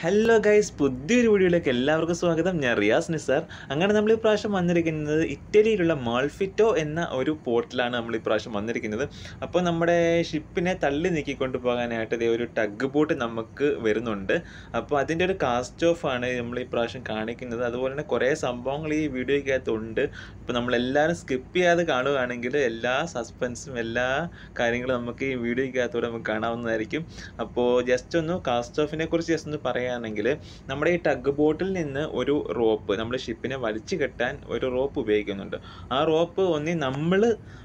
hello guys പുതിയൊരു വീഡിയോയിലേക്ക് എല്ലാവർക്കും സ്വാഗതം ഞാൻ റിയാസ് നിസാർ അങ്ങനെ നമ്മൾ ഈ പ്രാവശ്യം വന്നിരിക്കുന്നത് ഇറ്റലിയിലുള്ള മാൾഫിറ്റോ എന്ന ഒരു പോർട്ടിലാണ് നമ്മൾ ഈ പ്രാവശ്യം വന്നിരിക്കുന്നത് അപ്പോൾ നമ്മുടെ ഷിപ്പിനെ തള്ളി നീക്കിക്കൊണ്ട് പോകാനായിട്ട് ദേ ഒരു ടഗ് ബോട്ട് നമുക്ക് വരുന്നുണ്ട് അപ്പോൾ അതിൻ്റെ ഒരു കാസ്റ്റ് ഓഫ് ആണ് നമ്മൾ ഈ പ്രാവശ്യം കാണിക്കുന്നത് അതുപോലെ തന്നെ കുറേ സംഭവങ്ങൾ ഈ വീഡിയോയ്ക്കകത്തുണ്ട് അപ്പോൾ നമ്മളെല്ലാവരും സ്കിപ്പ് ചെയ്യാതെ കാണുകയാണെങ്കിൽ എല്ലാ സസ്പെൻസും എല്ലാ കാര്യങ്ങളും നമുക്ക് ഈ വീഡിയോയ്ക്കകത്തൂടെ നമുക്ക് കാണാവുന്നതായിരിക്കും അപ്പോൾ ജസ്റ്റ് ഒന്ന് കാസ്റ്റ് ഓഫിനെ കുറിച്ച് ജസ്റ്റ് ഒന്ന് പറയുകയാണെങ്കിൽ നമ്മുടെ ഈ ടഗ് ബോട്ടിൽ നിന്ന് ഒരു റോപ്പ് നമ്മൾ ഷിപ്പിനെ വലിച്ചു കെട്ടാൻ ഒരു റോപ്പ് ഉപയോഗിക്കുന്നുണ്ട് ആ റോപ്പ് ഒന്നി നമ്മൾ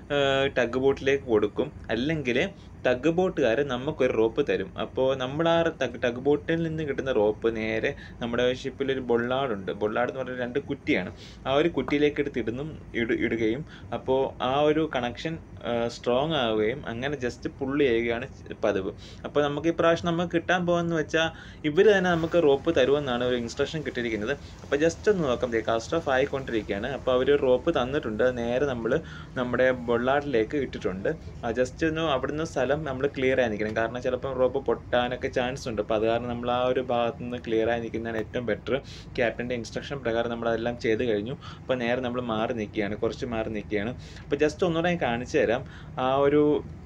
ടഗ് ബോട്ടിലേക്ക് കൊടുക്കും അല്ലെങ്കിൽ ടഗ് ബോട്ടുകാർ നമുക്കൊരു റോപ്പ് തരും അപ്പോൾ നമ്മൾ ആ ടഗ് ടഗ് ബോട്ടിൽ നിന്ന് കിട്ടുന്ന റോപ്പ് നേരെ നമ്മുടെ ഷിപ്പിലൊരു ബൊള്ളാടുണ്ട് ബൊള്ളാട് എന്ന് പറഞ്ഞാൽ രണ്ട് കുറ്റിയാണ് ആ ഒരു കുറ്റിയിലേക്ക് എടുത്ത് ഇടുന്നും ഇട ഇടുകയും അപ്പോൾ ആ ഒരു കണക്ഷൻ സ്ട്രോങ് ആവുകയും അങ്ങനെ ജസ്റ്റ് പുള്ളി ചെയ്യുകയാണ് പതിവ് അപ്പോൾ നമുക്ക് ഈ പ്രാവശ്യം നമുക്ക് കിട്ടാൻ പോകുന്നത് വെച്ചാൽ ഇവർ തന്നെ നമുക്ക് റോപ്പ് തരുമെന്നാണ് ഒരു ഇൻസ്ട്രക്ഷൻ കിട്ടിയിരിക്കുന്നത് അപ്പോൾ ജസ്റ്റ് ഒന്ന് നോക്കാം ദേ കാസ്റ്റ് ഓഫ് ആയിക്കൊണ്ടിരിക്കുകയാണ് അപ്പോൾ അവർ റോപ്പ് തന്നിട്ടുണ്ട് അത് നേരെ നമ്മൾ നമ്മുടെ ബൊള്ളാട്ടിലേക്ക് ഇട്ടിട്ടുണ്ട് ആ ജസ്റ്റ് ഒന്ന് അവിടുന്ന് സ്ഥലം നമ്മൾ ക്ലിയർ ആയി നിൽക്കണം കാരണം ചിലപ്പോൾ റോപ്പ് പൊട്ടാനൊക്കെ ചാൻസ് ഉണ്ട് അപ്പോൾ അത് കാരണം നമ്മൾ ആ ഒരു ഭാഗത്ത് നിന്ന് ക്ലിയർ ആയി നിൽക്കുന്നതാണ് ഏറ്റവും ബെറ്റർ ക്യാപ്റ്റൻ്റെ ഇൻസ്ട്രക്ഷൻ പ്രകാരം നമ്മൾ അതെല്ലാം ചെയ്ത് കഴിഞ്ഞു അപ്പോൾ നേരെ നമ്മൾ മാറി നിൽക്കുകയാണ് കുറച്ച് മാറി നിൽക്കുകയാണ് അപ്പോൾ ജസ്റ്റ് ഒന്നുകൂടെ ഞാൻ കാണിച്ചു തരാം ആ ഒരു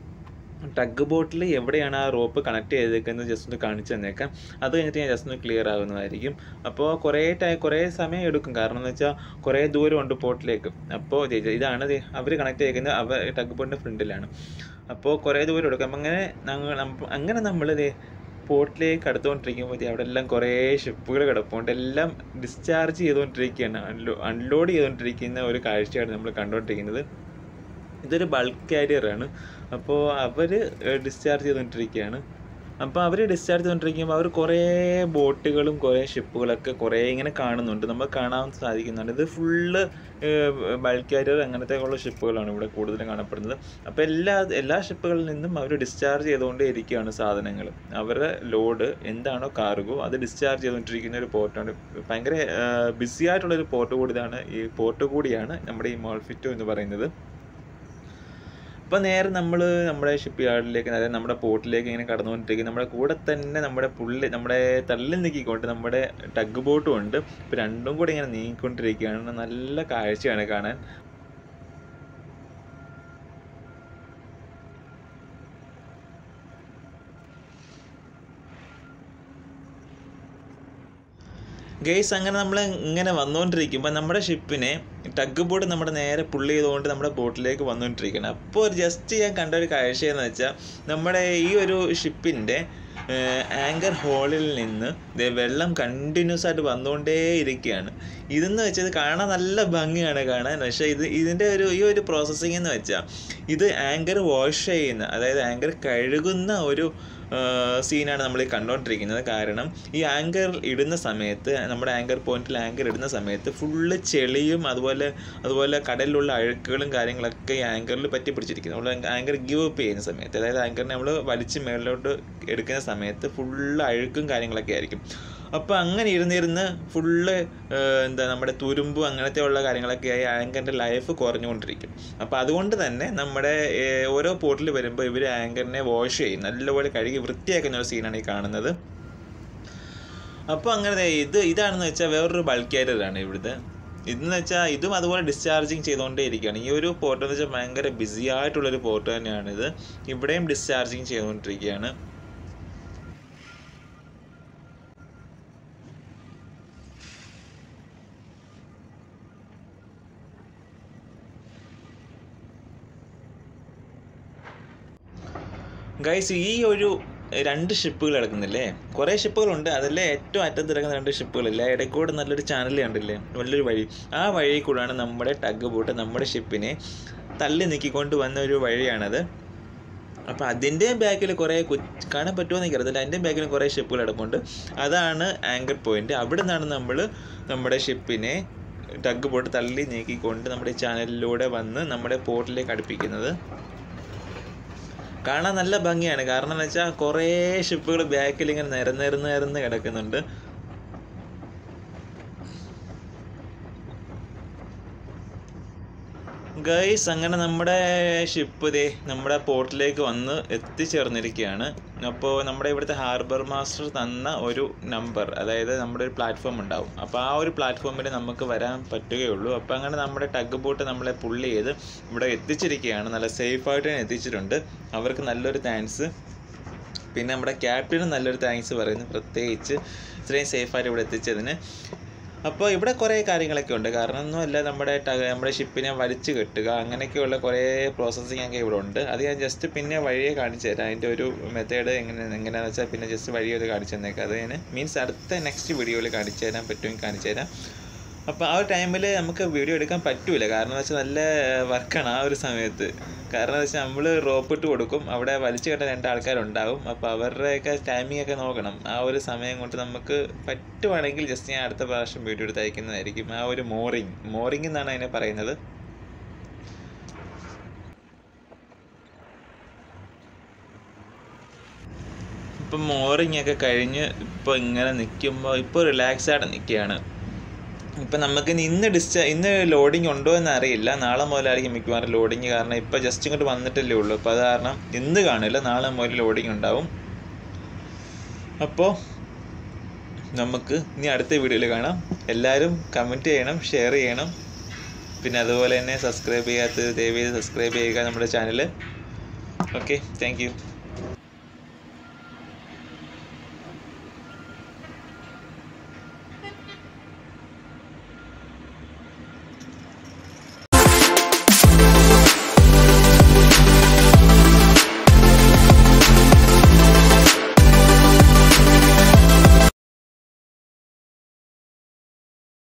ടഗ് ബോട്ടിൽ എവിടെയാണ് ആ റോപ്പ് കണക്ട് ചെയ്തേക്കുന്നത് ജസ്റ്റ് ഒന്ന് കാണിച്ചു തന്നേക്കാം അത് കഴിഞ്ഞിട്ട് ഞാൻ ജസ്റ്റ് ഒന്ന് ക്ലിയർ ആകുന്നതായിരിക്കും അപ്പോൾ കുറേ ടൈം കുറേ സമയം എടുക്കും കാരണം എന്ന് വെച്ചാൽ കുറേ ദൂരമുണ്ട് പോർട്ടിലേക്ക് അപ്പോൾ ഇതാണ് അവർ കണക്ട് ചെയ്തേക്കുന്നത് അവർ ടഗ് ബോട്ടിൻ്റെ ഫ്രണ്ടിലാണ് അപ്പോൾ കുറേ ദൂരം എടുക്കും അപ്പം അങ്ങനെ ഞങ്ങൾ അങ്ങനെ നമ്മൾ പോർട്ടിലേക്ക് അടുത്തുകൊണ്ടിരിക്കുമ്പോൾ അവിടെ എല്ലാം കുറേ ഷിപ്പുകൾ കിടപ്പുണ്ട് എല്ലാം ഡിസ്ചാർജ് ചെയ്തുകൊണ്ടിരിക്കുകയാണ് അൺലോ അൺലോഡ് ചെയ്തുകൊണ്ടിരിക്കുന്ന ഒരു കാഴ്ചയാണ് നമ്മൾ കണ്ടുകൊണ്ടിരിക്കുന്നത് ഇതൊരു ബൾക്ക് കാരിയറാണ് അപ്പോൾ അവർ ഡിസ്ചാർജ് ചെയ്തുകൊണ്ടിരിക്കുകയാണ് അപ്പോൾ അവർ ഡിസ്ചാർജ് ചെയ്തുകൊണ്ടിരിക്കുമ്പോൾ അവർ കുറേ ബോട്ടുകളും കുറേ ഷിപ്പുകളൊക്കെ കുറേ ഇങ്ങനെ കാണുന്നുണ്ട് നമുക്ക് കാണാൻ സാധിക്കുന്നുണ്ട് ഇത് ഫുള്ള് ബൾക്ക് കാരിയർ അങ്ങനത്തെ ഉള്ള ഷിപ്പുകളാണ് ഇവിടെ കൂടുതലും കാണപ്പെടുന്നത് അപ്പോൾ എല്ലാ എല്ലാ ഷിപ്പുകളിൽ നിന്നും അവർ ഡിസ്ചാർജ് ചെയ്തുകൊണ്ടേ ഇരിക്കുകയാണ് സാധനങ്ങൾ അവരുടെ ലോഡ് എന്താണോ കാർഗോ അത് ഡിസ്ചാർജ് ചെയ്തുകൊണ്ടിരിക്കുന്ന ഒരു പോർട്ടാണ് ഭയങ്കര ബിസി ആയിട്ടുള്ളൊരു പോർട്ട് കൂടി ഇതാണ് ഈ പോർട്ട് കൂടിയാണ് നമ്മുടെ ഈ മോൾഫിറ്റോ എന്ന് പറയുന്നത് അപ്പോൾ നേരെ നമ്മൾ നമ്മുടെ ഷിപ്പ് യാർഡിലേക്ക് അതായത് നമ്മുടെ പോർട്ടിലേക്ക് ഇങ്ങനെ കടന്നുകൊണ്ടിരിക്കും നമ്മുടെ കൂടെ തന്നെ നമ്മുടെ പുള്ളി നമ്മുടെ തള്ളിൽ നീക്കിക്കൊണ്ട് നമ്മുടെ ടഗ് ബോട്ടും ഉണ്ട് ഇപ്പോൾ രണ്ടും കൂടി ഇങ്ങനെ നീങ്ങിക്കൊണ്ടിരിക്കുകയാണ് നല്ല കാഴ്ചയാണ് കാണാൻ ഗെയ്സ് അങ്ങനെ നമ്മൾ ഇങ്ങനെ വന്നുകൊണ്ടിരിക്കുമ്പോൾ നമ്മുടെ ഷിപ്പിനെ ടഗ് ബോർഡ് നമ്മുടെ നേരെ പുള്ളി ചെയ്തുകൊണ്ട് നമ്മുടെ ബോട്ടിലേക്ക് വന്നുകൊണ്ടിരിക്കുകയാണ് അപ്പോൾ ഒരു ജസ്റ്റ് ഞാൻ കണ്ട ഒരു കാഴ്ചയെന്ന് വെച്ചാൽ നമ്മുടെ ഈ ഒരു ഷിപ്പിൻ്റെ ആങ്കർ ഹോളിൽ നിന്ന് വെള്ളം കണ്ടിന്യൂസ് ആയിട്ട് വന്നുകൊണ്ടേ ഇരിക്കുകയാണ് ഇതെന്ന് വെച്ചാൽ കാണാൻ നല്ല ഭംഗിയാണ് കാണാൻ പക്ഷേ ഇത് ഇതിൻ്റെ ഒരു ഈ ഒരു പ്രോസസ്സിംഗ് എന്ന് വെച്ചാൽ ഇത് ആങ്കർ വാഷ് ചെയ്യുന്ന അതായത് ആങ്കർ കഴുകുന്ന ഒരു സീനാണ് നമ്മൾ ഈ കണ്ടുകൊണ്ടിരിക്കുന്നത് കാരണം ഈ ആങ്കർ ഇടുന്ന സമയത്ത് നമ്മുടെ ആങ്കർ പോയിന്റിൽ ആങ്കർ ഇടുന്ന സമയത്ത് ഫുള്ള് ചെളിയും അതുപോലെ അതുപോലെ കടലിലുള്ള അഴുക്കുകളും കാര്യങ്ങളൊക്കെ ഈ ആങ്കറിൽ പറ്റി പിടിച്ചിരിക്കുന്നു നമ്മൾ ആങ്കർ ഗിവ് അപ്പ് ചെയ്യുന്ന സമയത്ത് അതായത് ആങ്കറിനെ നമ്മൾ വലിച്ച് മേളിലോട്ട് എടുക്കുന്ന സമയത്ത് ഫുള്ള് അഴുക്കും കാര്യങ്ങളൊക്കെ ആയിരിക്കും അപ്പോൾ അങ്ങനെ ഇരുന്നിരുന്ന് ഫുള്ള് എന്താ നമ്മുടെ തുരുമ്പ് അങ്ങനത്തെ ഉള്ള കാര്യങ്ങളൊക്കെ ആയി ആങ്കറിൻ്റെ ലൈഫ് കുറഞ്ഞുകൊണ്ടിരിക്കും അപ്പോൾ അതുകൊണ്ട് തന്നെ നമ്മുടെ ഓരോ പോർട്ടിൽ വരുമ്പോൾ ഇവർ ആങ്കറിനെ വാഷ് ചെയ്യും നല്ലപോലെ കഴുകി വൃത്തിയാക്കുന്ന ഒരു സീനാണ് ഈ കാണുന്നത് അപ്പോൾ അങ്ങനെ ഇത് ഇതാണെന്ന് വെച്ചാൽ വേറൊരു ബൾക്കാരിയറാണ് ഇവിടുത്തെ ഇതെന്ന് വെച്ചാൽ ഇതും അതുപോലെ ഡിസ്ചാർജിങ് ചെയ്തുകൊണ്ടേ ഇരിക്കുകയാണ് ഈ ഒരു പോർട്ട് എന്ന് വെച്ചാൽ ഭയങ്കര ബിസി ആയിട്ടുള്ളൊരു പോർട്ട് തന്നെയാണിത് ഇവിടെയും ഡിസ്ചാർജിങ് ചെയ്തുകൊണ്ടിരിക്കുകയാണ് ഗൈസ് ഈ ഒരു രണ്ട് ഷിപ്പുകൾ കിടക്കുന്നില്ലേ കുറേ ഷിപ്പുകളുണ്ട് അതല്ലേ ഏറ്റവും അറ്റത്ത് കിടക്കുന്ന രണ്ട് ഷിപ്പുകളില്ലേ ഇടയ്ക്കൂടെ നല്ലൊരു ചാനൽ കണ്ടില്ലേ നല്ലൊരു വഴി ആ വഴി കൂടാണ് നമ്മുടെ ടഗ് ബോട്ട് നമ്മുടെ ഷിപ്പിനെ തള്ളി നീക്കിക്കൊണ്ട് വന്ന ഒരു വഴിയാണത് അപ്പോൾ അതിൻ്റെ ബാക്കിൽ കുറേ കാണാൻ പറ്റുമോ എന്ന് എനിക്കറിയത്തില്ല അതിൻ്റെ ബാക്കിൽ കുറേ ഷിപ്പുകൾ കിടപ്പുണ്ട് അതാണ് ആങ്കർ പോയിന്റ് അവിടെ നിന്നാണ് നമ്മൾ നമ്മുടെ ഷിപ്പിനെ ടഗ് ബോട്ട് തള്ളി നീക്കിക്കൊണ്ട് നമ്മുടെ ചാനലിലൂടെ വന്ന് നമ്മുടെ പോർട്ടിലേക്ക് അടുപ്പിക്കുന്നത് കാണാൻ നല്ല ഭംഗിയാണ് കാരണം എന്ന് വെച്ചാൽ കുറേ ഷിപ്പുകൾ ബാക്കിൽ ഇങ്ങനെ നിരന്നിരന്ന് നിരന്ന് കിടക്കുന്നുണ്ട് ഗൈസ് അങ്ങനെ നമ്മുടെ ഷിപ്പ് ദേ നമ്മുടെ പോർട്ടിലേക്ക് വന്ന് എത്തിച്ചേർന്നിരിക്കുകയാണ് അപ്പോൾ നമ്മുടെ ഇവിടുത്തെ ഹാർബർ മാസ്റ്റർ തന്ന ഒരു നമ്പർ അതായത് നമ്മുടെ ഒരു പ്ലാറ്റ്ഫോം ഉണ്ടാവും അപ്പോൾ ആ ഒരു പ്ലാറ്റ്ഫോമിൽ നമുക്ക് വരാൻ പറ്റുകയുള്ളൂ അപ്പോൾ അങ്ങനെ നമ്മുടെ ടഗ് ബോട്ട് നമ്മളെ പുള്ളി ചെയ്ത് ഇവിടെ എത്തിച്ചിരിക്കുകയാണ് നല്ല സേഫായിട്ട് തന്നെ എത്തിച്ചിട്ടുണ്ട് അവർക്ക് നല്ലൊരു താങ്ക്സ് പിന്നെ നമ്മുടെ ക്യാപ്റ്റനും നല്ലൊരു താങ്ക്സ് പറയുന്നു പ്രത്യേകിച്ച് ഇത്രയും സേഫായിട്ട് ഇവിടെ എത്തിച്ചതിന് അപ്പോൾ ഇവിടെ കുറേ കാര്യങ്ങളൊക്കെ ഉണ്ട് കാരണം ഒന്നുമല്ല നമ്മുടെ ട നമ്മുടെ ഷിപ്പിനെ വലിച്ചു കെട്ടുക അങ്ങനെയൊക്കെയുള്ള കുറേ പ്രോസസ്സിങ് ഒക്കെ ഇവിടെ ഉണ്ട് അത് ഞാൻ ജസ്റ്റ് പിന്നെ വഴിയെ കാണിച്ചു തരാം അതിൻ്റെ ഒരു മെത്തേഡ് എങ്ങനെ എങ്ങനെയാണെന്ന് വെച്ചാൽ പിന്നെ ജസ്റ്റ് വഴിയെ ഒരു കാണിച്ചു തന്നേക്കാം അത് ഞാൻ മീൻസ് അടുത്ത നെക്സ്റ്റ് വീഡിയോയിൽ കാണിച്ചു തരാൻ പറ്റുമെങ്കിൽ കാണിച്ചു തരാം അപ്പോൾ ആ ഒരു ടൈമിൽ നമുക്ക് വീഡിയോ എടുക്കാൻ പറ്റൂല കാരണം എന്ന് വെച്ചാൽ നല്ല വർക്കാണ് ആ ഒരു സമയത്ത് കാരണം എന്ന് വെച്ചാൽ നമ്മൾ റോപ്പ് ഇട്ട് കൊടുക്കും അവിടെ വലിച്ചു കെട്ടാൻ രണ്ട് ആൾക്കാരുണ്ടാവും അപ്പോൾ അവരുടെയൊക്കെ ടൈമിംഗ് ഒക്കെ നോക്കണം ആ ഒരു സമയം കൊണ്ട് നമുക്ക് പറ്റുവാണെങ്കിൽ ജസ്റ്റ് ഞാൻ അടുത്ത പ്രാവശ്യം വീഡിയോ എടുത്ത് അയക്കുന്നതായിരിക്കും ആ ഒരു മോറിങ് മോറിങ് എന്നാണ് അതിനെ പറയുന്നത് ഇപ്പം മോറിങ് ഒക്കെ കഴിഞ്ഞ് ഇപ്പോൾ ഇങ്ങനെ നിൽക്കുമ്പോൾ ഇപ്പോൾ റിലാക്സ് ആയിട്ട് നിൽക്കുകയാണ് ഇപ്പം നമുക്ക് ഇനി ഇന്ന് ഡിസ്ചാ ഇന്ന് ലോഡിങ് ഉണ്ടോ എന്ന് അറിയില്ല നാളെ മുതലായിരിക്കും മിക്കവാറും ലോഡിങ് കാരണം ഇപ്പം ജസ്റ്റ് ഇങ്ങോട്ട് വന്നിട്ടല്ലേ ഉള്ളൂ അപ്പോൾ അത് കാരണം ഇന്ന് കാണില്ല നാളെ മുതൽ ലോഡിങ് ഉണ്ടാവും അപ്പോൾ നമുക്ക് ഇനി അടുത്ത വീഡിയോയിൽ കാണാം എല്ലാവരും കമൻറ്റ് ചെയ്യണം ഷെയർ ചെയ്യണം പിന്നെ അതുപോലെ തന്നെ സബ്സ്ക്രൈബ് ചെയ്യാത്തത് ദയവേത് സബ്സ്ക്രൈബ് ചെയ്യുക നമ്മുടെ ചാനൽ ഓക്കെ താങ്ക് യു